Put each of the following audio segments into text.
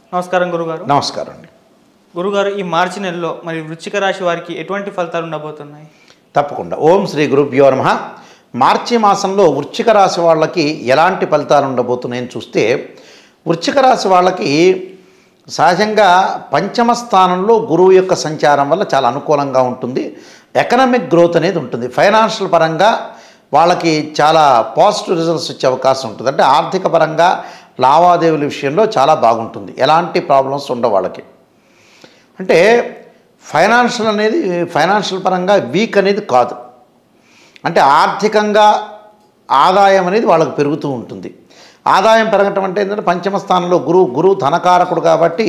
నమస్కారం గురుగారు నమస్కారం అండి గురుగారు ఈ మార్చి నెలలో మరి వృశ్చిక రాశి వారికి ఎటువంటి ఫలితాలు ఉండబోతున్నాయి తప్పకుండా ఓం శ్రీ గురుభ్యో నమ మార్చి మాసంలో వృశ్చిక రాశి వాళ్ళకి ఎలాంటి ఫలితాలు ఉండబోతున్నాయని చూస్తే వృశ్చిక రాశి వాళ్ళకి సహజంగా పంచమ స్థానంలో గురువు యొక్క సంచారం వల్ల చాలా అనుకూలంగా ఉంటుంది ఎకనామిక్ గ్రోత్ అనేది ఉంటుంది ఫైనాన్షియల్ పరంగా వాళ్ళకి చాలా పాజిటివ్ రిజల్ట్స్ వచ్చే అవకాశం ఉంటుంది అంటే ఆర్థిక పరంగా లావాదేవీల విషయంలో చాలా బాగుంటుంది ఎలాంటి ప్రాబ్లమ్స్ ఉండవు వాళ్ళకి అంటే ఫైనాన్షియల్ అనేది ఫైనాన్షియల్ పరంగా వీక్ అనేది కాదు అంటే ఆర్థికంగా ఆదాయం అనేది వాళ్ళకి పెరుగుతూ ఉంటుంది ఆదాయం పెరగటం అంటే ఏంటంటే పంచమ స్థానంలో గురువు గురువు ధనకారకుడు కాబట్టి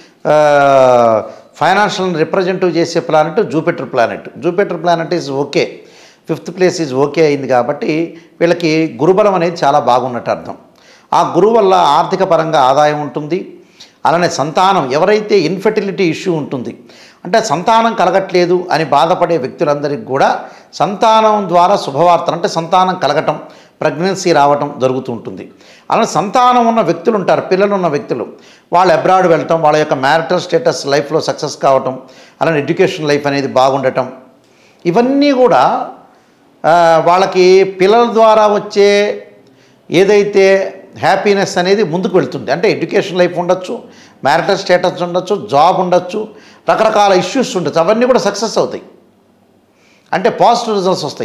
ఫైనాన్షియల్ రిప్రజెంటివ్ చేసే planet Jupiter planet Jupiter planet is okay fifth place is okay అయింది కాబట్టి వీళ్ళకి గురుబలం అనేది చాలా బాగున్నట్టు అర్థం ఆ గురువు వల్ల ఆర్థిక పరంగా ఆదాయం ఉంటుంది అలానే సంతానం ఎవరైతే ఇన్ఫెర్టిలిటీ ఇష్యూ ఉంటుంది అంటే సంతానం కలగట్లేదు అని బాధపడే వ్యక్తులందరికీ కూడా సంతానం ద్వారా శుభవార్తలు అంటే సంతానం కలగటం ప్రెగ్నెన్సీ రావటం జరుగుతూ ఉంటుంది అలానే సంతానం ఉన్న వ్యక్తులు ఉంటారు పిల్లలు ఉన్న వ్యక్తులు వాళ్ళు అబ్రాడ్ వెళ్ళటం వాళ్ళ యొక్క మ్యారిటల్ స్టేటస్ లైఫ్లో సక్సెస్ కావటం అలానే ఎడ్యుకేషన్ లైఫ్ అనేది బాగుండటం ఇవన్నీ కూడా ఆ, వాళ్ళకి పిల్లల ద్వారా వచ్చే ఏదైతే హ్యాపీనెస్ అనేది ముందుకు వెళ్తుంది అంటే ఎడ్యుకేషన్ లైఫ్ ఉండొచ్చు మ్యారిటల్ స్టేటస్ ఉండొచ్చు జాబ్ ఉండొచ్చు రకరకాల ఇష్యూస్ ఉండొచ్చు అవన్నీ కూడా సక్సెస్ అవుతాయి అంటే పాజిటివ్ రిజల్ట్స్ వస్తాయి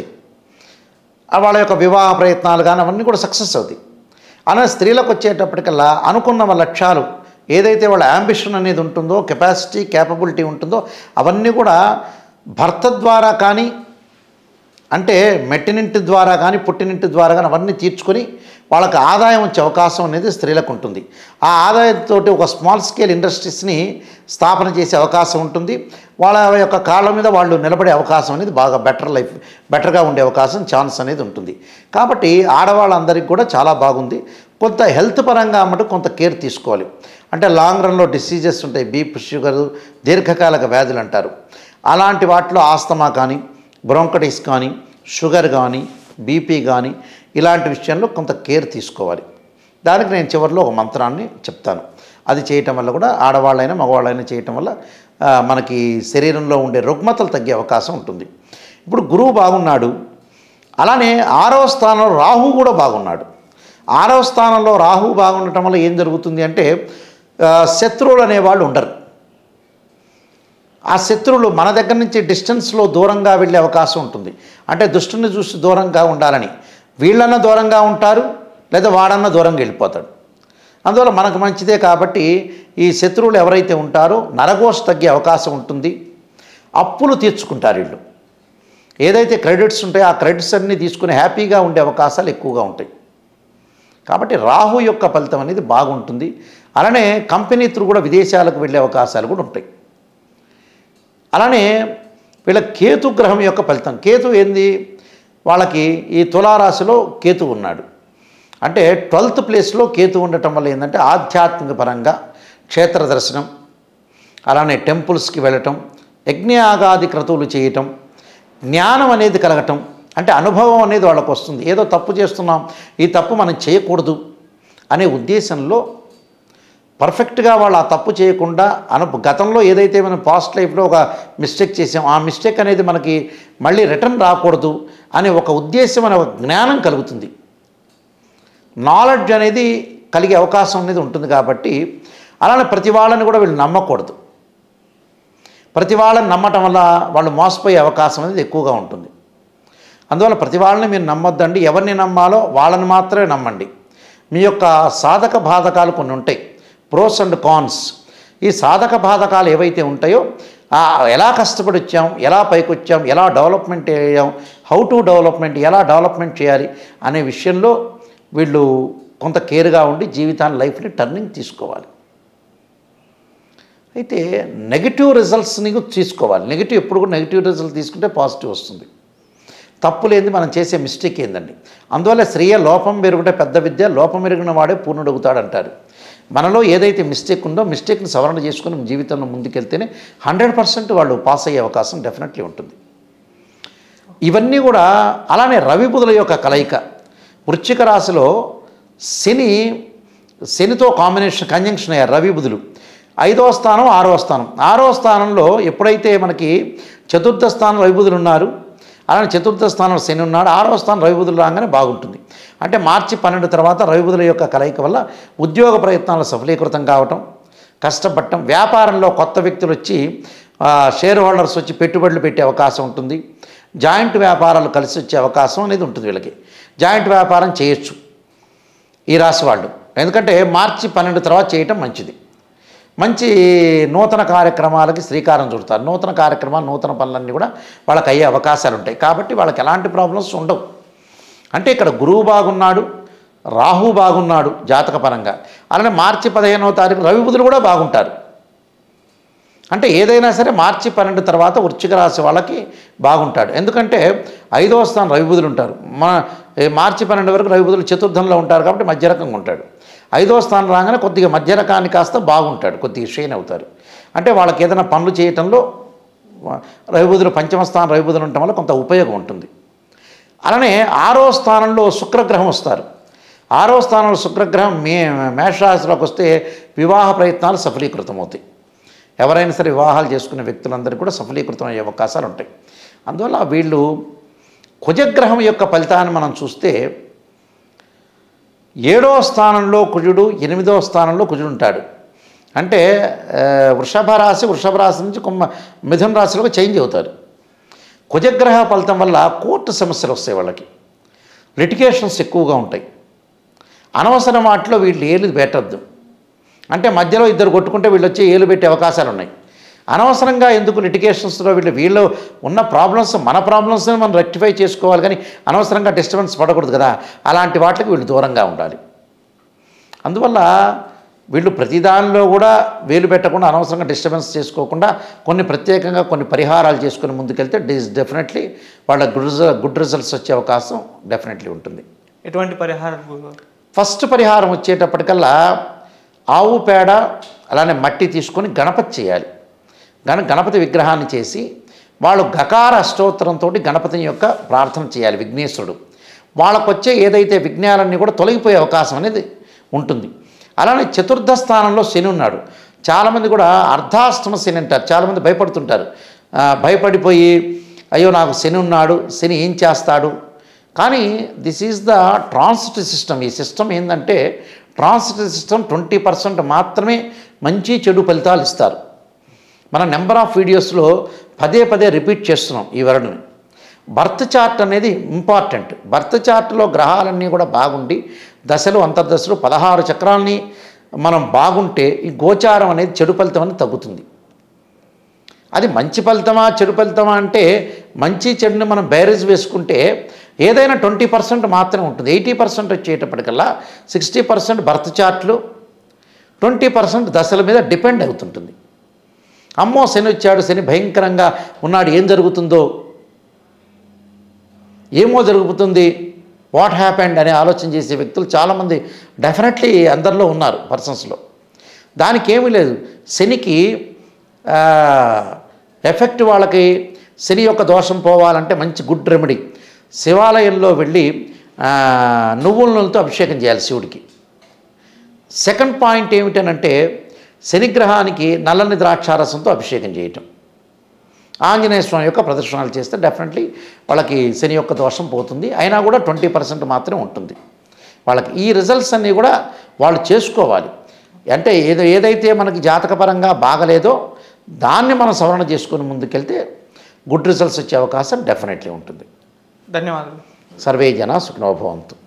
ఆ వాళ్ళ యొక్క వివాహ ప్రయత్నాలు కానీ అవన్నీ కూడా సక్సెస్ అవుతాయి అలా స్త్రీలకు వచ్చేటప్పటికల్లా అనుకున్న లక్ష్యాలు ఏదైతే వాళ్ళ యాంబిషన్ అనేది ఉంటుందో కెపాసిటీ క్యాపబిలిటీ ఉంటుందో అవన్నీ కూడా భర్త ద్వారా కానీ అంటే మెట్టినింటి ద్వారా కానీ పుట్టినింటి ద్వారా కానీ అవన్నీ తీర్చుకొని వాళ్ళకి ఆదాయం వచ్చే అవకాశం అనేది స్త్రీలకు ఉంటుంది ఆ ఆదాయంతో ఒక స్మాల్ స్కేల్ ఇండస్ట్రీస్ని స్థాపన చేసే అవకాశం ఉంటుంది వాళ్ళ యొక్క కాళ్ళ మీద వాళ్ళు నిలబడే అవకాశం అనేది బాగా బెటర్ లైఫ్ బెటర్గా ఉండే అవకాశం ఛాన్స్ అనేది ఉంటుంది కాబట్టి ఆడవాళ్ళందరికీ కూడా చాలా బాగుంది కొంత హెల్త్ పరంగా మటు కొంత కేర్ తీసుకోవాలి అంటే లాంగ్ రన్లో డిసీజెస్ ఉంటాయి బీపీ షుగర్ దీర్ఘకాలిక వ్యాధులు అంటారు అలాంటి వాటిలో ఆస్తమా కానీ బ్రోంకటిస్ కానీ షుగర్ కానీ బీపీ కానీ ఇలాంటి విషయంలో కొంత కేర్ తీసుకోవాలి దానికి నేను చివరిలో ఒక మంత్రాన్ని చెప్తాను అది చేయటం వల్ల కూడా ఆడవాళ్ళైనా మగవాళ్ళైనా చేయటం వల్ల ఆ, మనకి శరీరంలో ఉండే రుగ్మతలు తగ్గే అవకాశం ఉంటుంది ఇప్పుడు గురువు బాగున్నాడు అలానే ఆరవ స్థానంలో రాహు కూడా బాగున్నాడు ఆరవ స్థానంలో రాహు బాగుండటం వల్ల ఏం జరుగుతుంది అంటే ఆ, శత్రువులు అనేవాళ్ళు ఉండరు ఆ శత్రువులు మన దగ్గర నుంచి డిస్టెన్స్లో దూరంగా వెళ్ళే అవకాశం ఉంటుంది అంటే దుష్టుని చూసి దూరంగా ఉండాలని వీళ్ళన్న దూరంగా ఉంటారు లేదా వాడన్న దూరంగా వెళ్ళిపోతాడు అందువల్ల మనకు మంచిదే కాబట్టి ఈ శత్రువులు ఎవరైతే ఉంటారో నరఘోష తగ్గే అవకాశం ఉంటుంది అప్పులు తీర్చుకుంటారు వీళ్ళు ఏదైతే క్రెడిట్స్ ఉంటాయో ఆ క్రెడిట్స్ అన్నీ తీసుకుని హ్యాపీగా ఉండే అవకాశాలు ఎక్కువగా ఉంటాయి కాబట్టి రాహు యొక్క ఫలితం అనేది బాగుంటుంది అలానే కంపెనీ త్రూ కూడా విదేశాలకు వెళ్ళే అవకాశాలు కూడా ఉంటాయి అలానే వీళ్ళ కేతు గ్రహం యొక్క ఫలితం కేతు ఏంది వాళ్ళకి ఈ తులారాశిలో కేతు ఉన్నాడు అంటే ట్వెల్త్ ప్లేస్లో కేతు ఉండటం వల్ల ఏంటంటే ఆధ్యాత్మిక పరంగా క్షేత్ర దర్శనం అలానే టెంపుల్స్కి వెళ్ళటం యజ్ఞయాగాది క్రతువులు చేయటం జ్ఞానం అనేది కలగటం అంటే అనుభవం అనేది వాళ్ళకు వస్తుంది ఏదో తప్పు చేస్తున్నాం ఈ తప్పు మనం చేయకూడదు అనే ఉద్దేశంలో పర్ఫెక్ట్గా వాళ్ళు ఆ తప్పు చేయకుండా అను గతంలో ఏదైతే మనం పాస్ట్ లైఫ్లో ఒక మిస్టేక్ చేసాం ఆ మిస్టేక్ అనేది మనకి మళ్ళీ రిటర్న్ రాకూడదు అనే ఒక ఉద్దేశం అనే ఒక జ్ఞానం కలుగుతుంది నాలెడ్జ్ అనేది కలిగే అవకాశం అనేది ఉంటుంది కాబట్టి అలానే ప్రతి వాళ్ళని కూడా వీళ్ళు నమ్మకూడదు ప్రతి వాళ్ళని నమ్మటం వల్ల వాళ్ళు మోసపోయే అవకాశం అనేది ఎక్కువగా ఉంటుంది అందువల్ల ప్రతి వాళ్ళని మీరు నమ్మొద్దండి ఎవరిని నమ్మాలో వాళ్ళని మాత్రమే నమ్మండి మీ యొక్క సాధక బాధకాలు కొన్ని ఉంటాయి ప్రోస్ అండ్ కాన్స్ ఈ సాధక బాధకాలు ఏవైతే ఉంటాయో ఆ ఎలా కష్టపడి వచ్చాం ఎలా పైకి వచ్చాం ఎలా డెవలప్మెంట్ అయ్యాం హౌ టు డెవలప్మెంట్ ఎలా డెవలప్మెంట్ చేయాలి అనే విషయంలో వీళ్ళు కొంత కేర్గా ఉండి జీవితాన్ని లైఫ్ని టర్నింగ్ తీసుకోవాలి అయితే నెగిటివ్ రిజల్ట్స్ని కూడా తీసుకోవాలి నెగిటివ్ ఎప్పుడు కూడా నెగిటివ్ రిజల్ట్ తీసుకుంటే పాజిటివ్ వస్తుంది తప్పు లేనిది మనం చేసే మిస్టేక్ ఏందండి అందువల్ల శ్రేయ లోపం మెరుగుట పెద్ద విద్య లోపం మెరిగిన వాడే పూర్ణుడవుతాడు అంటారు మనలో ఏదైతే మిస్టేక్ ఉందో మిస్టేక్ని సవరణ చేసుకుని జీవితంలో ముందుకెళ్తేనే హండ్రెడ్ పర్సెంట్ వాళ్ళు పాస్ అయ్యే అవకాశం డెఫినెట్లీ ఉంటుంది ఇవన్నీ కూడా అలానే రవి బుధుల యొక్క కలయిక వృశ్చిక రాశిలో శని శనితో కాంబినేషన్ కంజంక్షన్ అయ్యారు రవి బుధులు ఐదో స్థానం ఆరో స్థానం ఆరో స్థానంలో ఎప్పుడైతే మనకి చతుర్థ స్థానం రవిబుధులు ఉన్నారు అలానే చతుర్థ స్థానంలో శని ఉన్నాడు ఆరో స్థానం రవిబుధులు రాగానే బాగుంటుంది అంటే మార్చి పన్నెండు తర్వాత రవిబుధుల యొక్క కలయిక వల్ల ఉద్యోగ ప్రయత్నాలు సఫలీకృతం కావటం కష్టపడటం వ్యాపారంలో కొత్త వ్యక్తులు వచ్చి ఆ, షేర్ హోల్డర్స్ వచ్చి పెట్టుబడులు పెట్టే అవకాశం ఉంటుంది జాయింట్ వ్యాపారాలు కలిసి వచ్చే అవకాశం అనేది ఉంటుంది వీళ్ళకి జాయింట్ వ్యాపారం చేయొచ్చు ఈ రాశి వాళ్ళు ఎందుకంటే మార్చి పన్నెండు తర్వాత చేయటం మంచిది మంచి నూతన కార్యక్రమాలకి శ్రీకారం చుడతారు నూతన కార్యక్రమాలు నూతన పనులన్నీ కూడా వాళ్ళకి అయ్యే అవకాశాలు ఉంటాయి కాబట్టి వాళ్ళకి ఎలాంటి ప్రాబ్లమ్స్ ఉండవు అంటే ఇక్కడ గురువు బాగున్నాడు రాహు బాగున్నాడు జాతకపరంగా అలానే మార్చి పదిహేనవ తారీఖు రవి బుధులు కూడా బాగుంటారు అంటే ఏదైనా సరే మార్చి పన్నెండు తర్వాత వృశ్చిక రాశి వాళ్ళకి బాగుంటాడు ఎందుకంటే ఐదవ స్థానం రవిబుధులు ఉంటారు మన ఏ మార్చి పన్నెండు వరకు రవిబుధులు చతుర్థంలో ఉంటారు కాబట్టి మధ్య రకంగా ఉంటాడు ఐదవ స్థానం రాగానే కొద్దిగా మధ్య రకాన్ని కాస్త బాగుంటాడు కొద్దిగా షైన్ అవుతారు అంటే వాళ్ళకి ఏదైనా పనులు చేయటంలో వా- రవిబుధులు పంచమ స్థానం రవిబుధులు ఉండటం వల్ల కొంత ఉపయోగం ఉంటుంది అలానే ఆరో స్థానంలో శుక్రగ్రహం వస్తారు ఆరో స్థానంలో శుక్రగ్రహం మే మేషరాశిలోకి వస్తే వివాహ ప్రయత్నాలు సఫలీకృతమవుతాయి ఎవరైనా సరే వివాహాలు చేసుకునే వ్యక్తులందరికీ కూడా సఫలీకృతం అయ్యే అవకాశాలు ఉంటాయి అందువల్ల వీళ్ళు కుజగ్రహం యొక్క ఫలితాన్ని మనం చూస్తే ఏడో స్థానంలో కుజుడు ఎనిమిదో స్థానంలో కుజుడు ఉంటాడు అంటే ఆ, వృషభ రాశి వృషభ రాశి నుంచి కుంభ మిథున రాశిలోకి చేంజ్ అవుతారు కుజగ్రహ ఫలితం వల్ల కోర్టు సమస్యలు వస్తాయి వాళ్ళకి లిటిగేషన్స్ ఎక్కువగా ఉంటాయి అనవసరం వాటిలో వీళ్ళు ఏలు పెట్టద్దు అంటే మధ్యలో ఇద్దరు కొట్టుకుంటే వీళ్ళు వచ్చి ఏలు పెట్టే అవకాశాలు ఉన్నాయి అనవసరంగా ఎందుకు లిటిగేషన్స్లో వీళ్ళు వీళ్ళు ఉన్న ప్రాబ్లమ్స్ మన ప్రాబ్లమ్స్ని మనం రెక్టిఫై చేసుకోవాలి కానీ అనవసరంగా డిస్టర్బెన్స్ పడకూడదు కదా అలాంటి వాటికి వీళ్ళు దూరంగా ఉండాలి అందువల్ల వీళ్ళు ప్రతిదానిలో కూడా వేలు పెట్టకుండా అనవసరంగా డిస్టర్బెన్స్ చేసుకోకుండా కొన్ని ప్రత్యేకంగా కొన్ని పరిహారాలు చేసుకుని ముందుకెళ్తే డిస్ డెఫినెట్లీ వాళ్ళ గుడ్ రిజల్ట్ గుడ్ రిజల్ట్స్ వచ్చే అవకాశం డెఫినెట్లీ ఉంటుంది ఎటువంటి పరిహారం గురుగారు ఫస్ట్ పరిహారం వచ్చేటప్పటికల్లా ఆవు పేడ అలానే మట్టి తీసుకొని గణపతి చేయాలి గణ గణపతి విగ్రహాన్ని చేసి వాళ్ళు గకార అష్టోత్తరంతో గణపతి యొక్క ప్రార్థన చేయాలి విఘ్నేశ్వరుడు వాళ్ళకు వచ్చే ఏదైతే విఘ్నాలన్నీ కూడా తొలగిపోయే అవకాశం అనేది ఉంటుంది అలానే చతుర్థ స్థానంలో శని ఉన్నాడు చాలామంది కూడా అర్ధాష్టమ శని అంటారు చాలామంది భయపడుతుంటారు ఆ, భయపడిపోయి అయ్యో నాకు శని ఉన్నాడు శని ఏం చేస్తాడు కానీ this is the transit system ఈ సిస్టమ్ ఏంటంటే ట్రాన్సిట్ సిస్టమ్ ట్వంటీ పర్సెంట్ మాత్రమే మంచి చెడు ఫలితాలు ఇస్తారు మన నెంబర్ ఆఫ్ వీడియోస్లో పదే పదే రిపీట్ చేస్తున్నాం ఈ వర్డ్ని బర్త్ చార్ట్ అనేది ఇంపార్టెంట్ బర్త్ చార్ట్లో గ్రహాలన్నీ కూడా బాగుండి దశలు అంతర్దశలు పదహారు చక్రాలని మనం బాగుంటే ఈ గోచారం అనేది చెడు ఫలితం అనేది తగ్గుతుంది అది మంచి ఫలితమా చెడు ఫలితమా అంటే మంచి చెడుని మనం బేరేజ్ వేసుకుంటే ఏదైనా ట్వంటీ పర్సెంట్ మాత్రమే ఉంటుంది ఎయిటీ పర్సెంట్ వచ్చేటప్పటికల్లా సిక్స్టీ పర్సెంట్ బర్త్ చార్ట్లు ట్వంటీ పర్సెంట్ దశల మీద డిపెండ్ అవుతుంటుంది అమ్మో శని వచ్చాడు శని భయంకరంగా ఉన్నాడు ఏం జరుగుతుందో ఏమో జరుగుతుంది వాట్ హ్యాపెండ్ అనే ఆలోచన చేసే వ్యక్తులు చాలామంది డెఫినెట్లీ అందరిలో ఉన్నారు పర్సన్స్లో దానికి ఏమీ లేదు శనికి ఆ, ఎఫెక్ట్ వాళ్ళకి శని యొక్క దోషం పోవాలంటే మంచి గుడ్ రెమెడీ శివాలయంలో వెళ్ళి ఆ, నువ్వుల నూనెతో అభిషేకం చేయాలి శివుడికి సెకండ్ పాయింట్ ఏమిటనంటే శనిగ్రహానికి నల్లని ద్రాక్షారసంతో అభిషేకం చేయటం ఆంజనేయ స్వామి యొక్క ప్రదర్శనలు చేస్తే డెఫినెట్లీ వాళ్ళకి శని యొక్క దోషం పోతుంది అయినా కూడా ట్వంటీ పర్సెంట్ మాత్రమే ఉంటుంది వాళ్ళకి ఈ రిజల్ట్స్ అన్నీ కూడా వాళ్ళు చేసుకోవాలి అంటే ఏదో ఏదైతే మనకి జాతకపరంగా బాగలేదో దాన్ని మనం సవరణ చేసుకుని ముందుకెళ్తే గుడ్ రిజల్ట్స్ వచ్చే అవకాశం డెఫినెట్లీ ఉంటుంది ధన్యవాదాలు సర్వే జన సుఖనోభవంతు